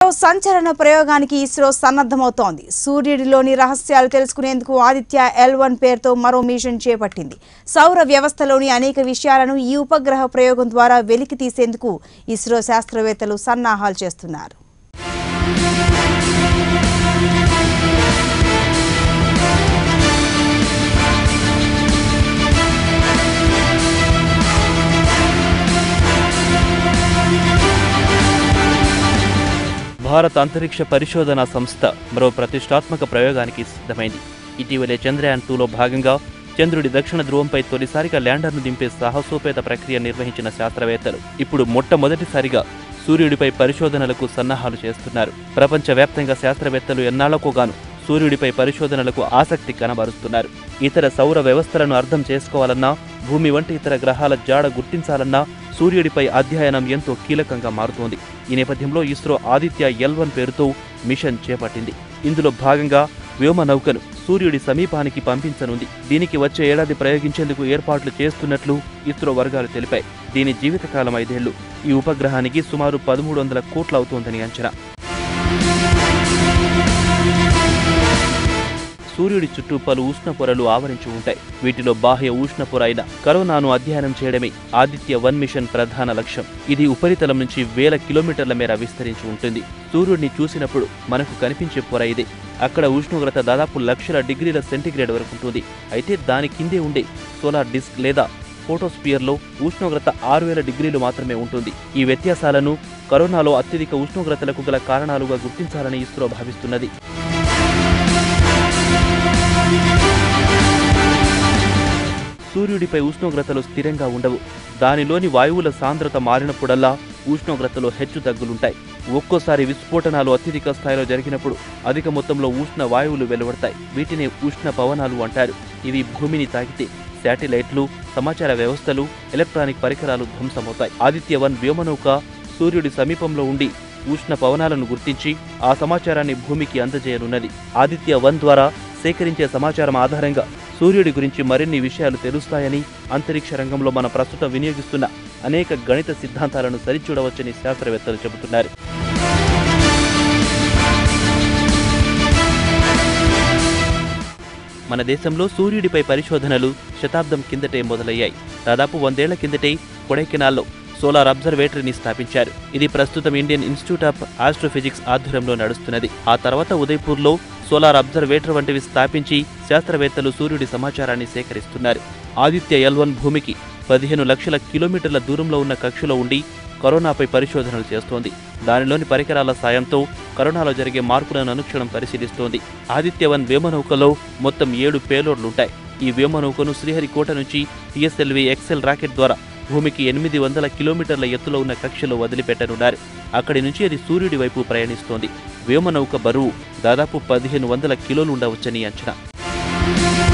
సంచలన ప్రయోగానికి ఇస్రో సన్నద్ధమవుతోంది సూర్యుడిలోని రహస్యాలు తెలుసుకునేందుకు ఆదిత్య ఎల్ వన్ పేరుతో మరో మిషన్ చేపట్టింది సౌర వ్యవస్థలోని అనేక విషయాలను ఈ ఉపగ్రహ ప్రయోగం ద్వారా వెలికి తీసేందుకు ఇస్రో శాస్త్రవేత్తలు సన్నాహాలు చేస్తున్నారు భారత అంతరిక్ష పరిశోధన సంస్థ మరో ప్రతిష్టాత్మక ప్రయోగానికి సిద్ధమైంది ఇటీవలే చంద్రయాన్ టూలో భాగంగా చంద్రుడి దక్షిణ ధ్రువంపై తొలిసారిగా ల్యాండర్ను దింపే సాహసోపేత ప్రక్రియ నిర్వహించిన శాస్త్రవేత్తలు ఇప్పుడు మొట్టమొదటిసారిగా సూర్యుడిపై పరిశోధనలకు సన్నాహాలు చేస్తున్నారు ప్రపంచవ్యాప్తంగా శాస్త్రవేత్తలు ఎన్నాళ్లకు గాను సూర్యుడిపై పరిశోధనలకు ఆసక్తి కనబరుస్తున్నారు ఇతర సౌర వ్యవస్థలను అర్థం చేసుకోవాలన్నా భూమి వంటి ఇతర గ్రహాల జాడ గుర్తించాలన్నా సూర్యుడిపై అధ్యయనం ఎంతో కీలకంగా మారుతోంది ఈ నేపథ్యంలో ఇస్రో ఆదిత్య ఎల్ వన్ పేరుతో మిషన్ చేపట్టింది ఇందులో భాగంగా వ్యోమ నౌకను సూర్యుడి సమీపానికి పంపించనుంది దీనికి వచ్చే ఏడాది ప్రయోగించేందుకు ఏర్పాట్లు చేస్తున్నట్లు ఇస్రో వర్గాలు తెలిపాయి దీని జీవితకాలం ఐదేళ్లు ఈ ఉపగ్రహానికి సుమారు పదమూడు వందల కోట్లు అవుతోందని అంచనా సూర్యుడి చుట్టూ పలు ఉష్ణ పొరలు ఆవరించి ఉంటాయి వీటిలో బాహ్య ఉష్ణ పొర అయిన కరోనాను అధ్యయనం చేయడమే ఆదిత్య వన్ మిషన్ ప్రధాన లక్ష్యం ఇది ఉపరితలం నుంచి వేల కిలోమీటర్ల మేర విస్తరించి ఉంటుంది సూర్యుడిని చూసినప్పుడు మనకు కనిపించే పొర ఇదే అక్కడ ఉష్ణోగ్రత దాదాపు లక్షల డిగ్రీల సెంటీగ్రేడ్ వరకు ఉంటుంది అయితే దాని కిందే ఉండే సోలార్ డిస్క్ లేదా ఫోటోస్పియర్లో ఉష్ణోగ్రత ఆరు వేల డిగ్రీలు మాత్రమే ఉంటుంది ఈ వ్యత్యాసాలను కరోనాలో అత్యధిక ఉష్ణోగ్రతలకు గల కారణాలుగా గుర్తించాలని ఇస్రో భావిస్తున్నది సూర్యుడిపై ఉష్ణోగ్రతలు స్థిరంగా ఉండవు దానిలోని వాయువుల సాంద్రత మారినప్పుడల్లా ఉష్ణోగ్రతలో హెచ్చు తగ్గులుంటాయి ఒక్కోసారి విస్ఫోటనాలు అత్యధిక స్థాయిలో జరిగినప్పుడు అధిక మొత్తంలో ఉష్ణ వాయువులు వెలువడతాయి వీటిని ఉష్ణ పవనాలు అంటారు ఇవి భూమిని తాకితే శాటిలైట్లు సమాచార వ్యవస్థలు ఎలక్ట్రానిక్ పరికరాలు ధ్వంసమవుతాయి ఆదిత్య వన్ వ్యోమనౌక సూర్యుడి సమీపంలో ఉండి ఉష్ణ పవనాలను గుర్తించి ఆ సమాచారాన్ని భూమికి అందజేయనున్నది ఆదిత్య వన్ ద్వారా సేకరించే సమాచారం ఆధారంగా సూర్యుడి గురించి మరిన్ని విషయాలు తెలుస్తాయని అంతరిక్ష రంగంలో మన ప్రస్తుతం వినియోగిస్తున్న అనేక గణిత సిద్ధాంతాలను సరిచూడవచ్చని శాస్త్రవేత్తలు చెబుతున్నారు మన దేశంలో సూర్యుడిపై పరిశోధనలు శతాబ్దం కిందటే మొదలయ్యాయి దాదాపు వందేళ్ల కిందటే కొడైకెనాల్లో సోలార్ అబ్జర్వేటరీని స్థాపించారు ఇది ప్రస్తుతం ఇండియన్ ఇన్స్టిట్యూట్ ఆఫ్ ఆస్ట్రోఫిజిక్స్ ఆధ్వర్యంలో నడుస్తున్నది ఆ తర్వాత ఉదయ్పూర్లో సోలార్ అబ్జర్వేటర్ వంటివి స్థాపించి శాస్త్రవేత్తలు సూర్యుడి సమాచారాన్ని సేకరిస్తున్నారు ఆదిత్య ఎల్ వన్ భూమికి పదిహేను లక్షల కిలోమీటర్ల దూరంలో ఉన్న కక్షలో ఉండి కరోనాపై పరిశోధనలు చేస్తోంది దానిలోని పరికరాల సాయంతో కరోనాలో జరిగే మార్పులను అనుక్షణం పరిశీలిస్తోంది ఆదిత్య వన్ వ్యోమనౌకలో మొత్తం ఏడు పేలోడ్లుంటాయి ఈ వ్యోమనౌకను శ్రీహరికోట నుంచి టిఎస్ఎల్వి ఎక్సెల్ రాకెట్ ద్వారా భూమికి ఎనిమిది వందల కిలోమీటర్ల ఎత్తులో ఉన్న కక్షలో వదిలిపెట్టనున్నారు అక్కడి నుంచి అది సూర్యుడి వైపు ప్రయాణిస్తోంది వ్యోమనౌక బరువు దాదాపు పదిహేను వందల కిలోలు ఉండవచ్చని అంచనా